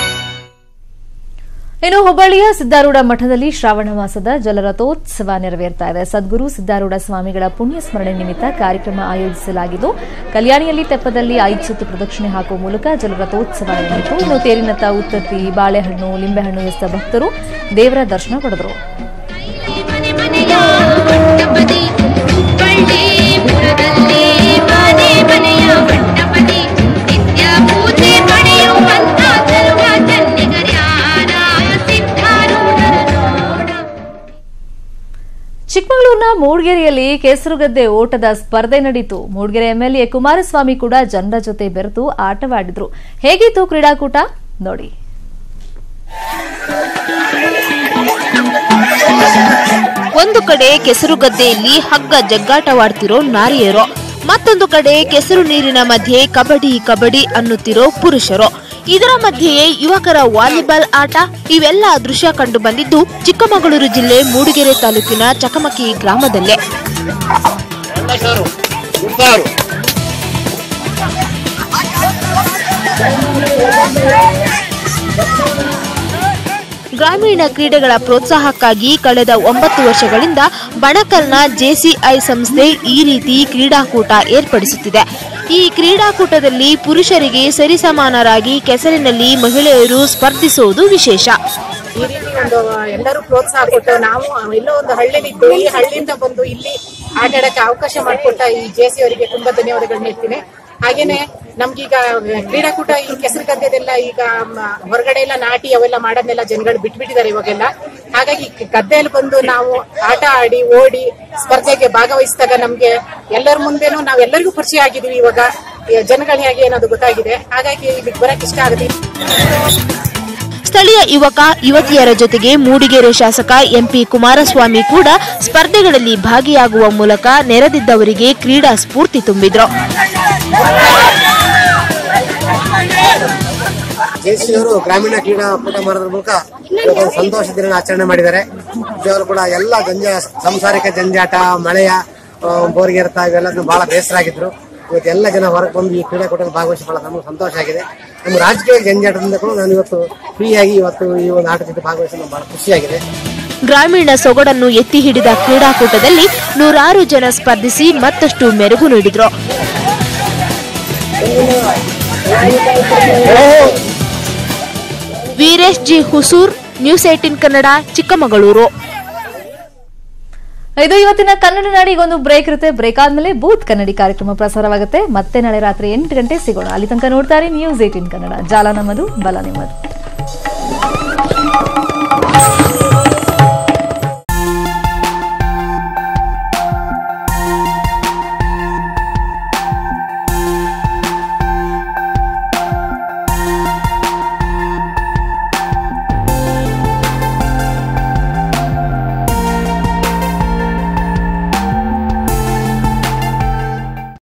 A: ಇನ್ನು ಹುಬ್ಬಳ್ಳಿಯ ಸಿದ್ದಾರೂಢ ಮಠದಲ್ಲಿ ಶ್ರಾವಣ ಮಾಸದ ಜಲರಥೋತ್ಸವ ನೆರವೇರ್ತಾ ಇದೆ ಸದ್ಗುರು ಸಿದ್ದಾರೂಢ ಸ್ವಾಮಿಗಳ ಪುಣ್ಯ ಸ್ಮರಣೆ ನಿಮಿತ್ತ ಕಾರ್ಯಕ್ರಮ ಆಯೋಜಿಸಲಾಗಿದ್ದು ಕಲ್ಯಾಣಿಯಲ್ಲಿ ತೆಪ್ಪದಲ್ಲಿ ಐದು ಸುತ್ತು ಪ್ರದಕ್ಷಿಣೆ ಹಾಕುವ ಮೂಲಕ ಜಲರಥೋತ್ಸವ ನಡೆಯಿತು ಇನ್ನು ತೇರಿನತ್ತ ಉತ್ತತ್ತಿ ಬಾಳೆಹಣ್ಣು ಲಿಂಬೆಹಣ್ಣು ಎಸ್ತ ಭಕ್ತರು ದೇವರ ದರ್ಶನ ಪಡೆದರು ಚಿಕ್ಕಮಗಳೂರಿನ ಮೂಡಿಗೆರೆಯಲ್ಲಿ ಕೆಸರುಗದ್ದೆ ಓಟದ ಸ್ಪರ್ಧೆ ನಡೆಯಿತು ಮೂಡಿಗೆರೆ ಎಂಎಲ್ಎ ಕುಮಾರಸ್ವಾಮಿ ಕೂಡ ಜನರ ಜೊತೆ ಬೆರೆತು ಆಟವಾಡಿದ್ರು ಹೇಗಿತ್ತು ಕ್ರೀಡಾಕೂಟ ನೋಡಿ
S: ಒಂದು ಕಡೆ ಕೆಸರು ಗದ್ದೆಯಲ್ಲಿ ಹಗ್ಗ ಜಗ್ಗಾಟವಾಡ್ತಿರೋ ನಾರಿಯರು ಮತ್ತೊಂದು ಕಡೆ ಕೆಸರು ನೀರಿನ ಮಧ್ಯೆ ಕಬಡ್ಡಿ ಕಬಡ್ಡಿ ಅನ್ನುತ್ತಿರೋ ಪುರುಷರು ಇದರ ಮಧ್ಯೆಯೇ ಯುವಕರ ವಾಲಿಬಾಲ್ ಆಟ ಇವೆಲ್ಲ ದೃಶ್ಯ ಕಂಡು ಬಂದಿದ್ದು ಚಿಕ್ಕಮಗಳೂರು ಜಿಲ್ಲೆ ಮೂಡಿಗೆರೆ ತಾಲೂಕಿನ ಚಕಮಕಿ ಗ್ರಾಮದಲ್ಲೇ ಗ್ರಾಮೀಣ ಕ್ರೀಡೆಗಳ ಪ್ರೋತ್ಸಾಹಕ್ಕಾಗಿ ಕಳೆದ ಒಂಬತ್ತು ವರ್ಷಗಳಿಂದ ಬಣಕಲ್ನ ಜೆಸಿಐ ಸಂಸ್ಥೆ ಈ ರೀತಿ ಕ್ರೀಡಾಕೂಟ ಏರ್ಪಡಿಸುತ್ತಿದೆ ಈ ಕ್ರೀಡಾಕೂಟದಲ್ಲಿ ಪುರುಷರಿಗೆ ಸರಿಸಮಾನರಾಗಿ ಕೆಸರಿನಲ್ಲಿ ಮಹಿಳೆಯರು ಸ್ಪರ್ಧಿಸುವುದು ವಿಶೇಷ
T: ಈ ರೀತಿ ಒಂದು ಎಲ್ಲರೂ ಪ್ರೋತ್ಸಾಹ ಕೊಟ್ಟು ನಾವು ಎಲ್ಲೋ ಒಂದು ಹಳ್ಳಿಲಿದ್ದು ಈ ಹಳ್ಳಿಯಿಂದ ಬಂದು ಇಲ್ಲಿ ಆಟ ಆಡಕ್ಕೆ ಅವಕಾಶ ಮಾಡಿಕೊಟ್ಟ ಈ ಜೆಸಿ ಅವರಿಗೆ ತುಂಬಾ ಧನ್ಯವಾದಗಳನ್ನ ಹೇಳ್ತೀನಿ ಹಾಗೇನೆ ನಮ್ಗೀಗ ಕ್ರೀಡಾಕೂಟ ಈ ಕೆಸರು ಗದ್ದೆದೆಲ್ಲ ಈಗ ಮ, ಹೊರಗಡೆ ಎಲ್ಲ ನಾಟಿ ಅವೆಲ್ಲ ಮಾಡೋದನ್ನೆಲ್ಲ ಜನಗಳು ಬಿಟ್ಬಿಟ್ಟಿದ್ದಾರೆ ಇವಾಗೆಲ್ಲ ಹಾಗಾಗಿ ಈ ಗದ್ದೆಯಲ್ಲಿ ಬಂದು ನಾವು ಆಟ ಆಡಿ ಓಡಿ ಸ್ಪರ್ಧೆಗೆ ಭಾಗವಹಿಸಿದಾಗ ನಮ್ಗೆ ಎಲ್ಲರ ಮುಂದೆನೂ ನಾವೆಲ್ಲರಿಗೂ ಪರಿಚಯ ಆಗಿದೀವಿ ಇವಾಗ ಜನಗಳ ಹೇಗೆ ಅನ್ನೋದು ಗೊತ್ತಾಗಿದೆ ಹಾಗಾಗಿ ಇಲ್ಲಿಗೆ ಬರಕ್ ಇಷ್ಟ ಆಗುತ್ತೆ
S: ಸ್ಥಳೀಯ ಯುವಕ ಯುವತಿಯರ ಜೊತೆಗೆ ಮೂಡಿಗೆರೆ ಶಾಸಕ ಎಂಪಿ ಕುಮಾರಸ್ವಾಮಿ ಕೂಡ ಸ್ಪರ್ಧೆಗಳಲ್ಲಿ ಭಾಗಿಯಾಗುವ ಮೂಲಕ ನೆರೆದಿದ್ದವರಿಗೆ ಕ್ರೀಡಾ ಸ್ಫೂರ್ತಿ ತುಂಬಿದ್ರು
U: ಜೆಸಿ ಅವರು ಗ್ರಾಮೀಣ ಕ್ರೀಡಾ ಕೂಟ ಮಾಡೋದ್ರ ಮೂಲಕ ಇವತ್ತೊಂದು ಸಂತೋಷ ದಿನ ಆಚರಣೆ ಮಾಡಿದ್ದಾರೆ ಅವರು ಕೂಡ ಎಲ್ಲ ಜಂಜ ಸಂಸಾರಿಕ ಜಂಜಾಟ ಮಳೆಯ ಆ, ಬೋರ್ಗೆರ್ತ ಇವೆಲ್ಲದನ್ನು ಬಹಳ ಬೇಸರ ಆಗಿದ್ರು ಇವತ್ತು ಎಲ್ಲ ಜನ ಹೊರಗೆ ಬಂದು ಈ ಕ್ರೀಡಾಕೂಟದಲ್ಲಿ ಭಾಗವಹಿಸಿ ಬಹಳ ನಮಗೆ ಸಂತೋಷ ಆಗಿದೆ ನಮ್ಮ ರಾಜಕೀಯ ಜಂಜಾಟದಿಂದ ಕೂಡ ನಾನು ಇವತ್ತು ಫ್ರೀಯಾಗಿ ಇವತ್ತು ಈ ಒಂದು ಆಟದಲ್ಲಿ ಭಾಗವಹಿಸಿ ನಮ್ಗೆ ಬಹಳ ಖುಷಿಯಾಗಿದೆ
S: ಗ್ರಾಮೀಣ ಸೊಗಡನ್ನು ಎತ್ತಿ ಹಿಡಿದ ಕ್ರೀಡಾಕೂಟದಲ್ಲಿ ನೂರಾರು ಜನ ಸ್ಪರ್ಧಿಸಿ ಮತ್ತಷ್ಟು ಮೆರುಗು ನೀಡಿದ್ರು Veeresh G Husur news eighteen Kannada Chikkamagaluru
A: ಇದು ಇವತ್ತಿನ ಕನ್ನಡ ನಾಡಿಗೆ ಒಂದು ಬ್ರೇಕ್ ಇರುತ್ತೆ ಬ್ರೇಕ್ ಆದ್ಮೇಲೆ ಬೂತ್ ಕನ್ನಡಿ ಕಾರ್ಯಕ್ರಮ ಪ್ರಸಾರವಾಗುತ್ತೆ ಮತ್ತೆ ನಾಳೆ ರಾತ್ರಿ ಎಂಟು ಗಂಟೆ ಸಿಗೋಣ ಅಲ್ಲಿ ತನಕ ನೋಡ್ತಾರೆ ನ್ಯೂಸ್ ಏಟಿನ್ ಕನ್ನಡ ಜಾಲ ನಮ್ಮದು ಬಲ ನಿಮ್ಮದು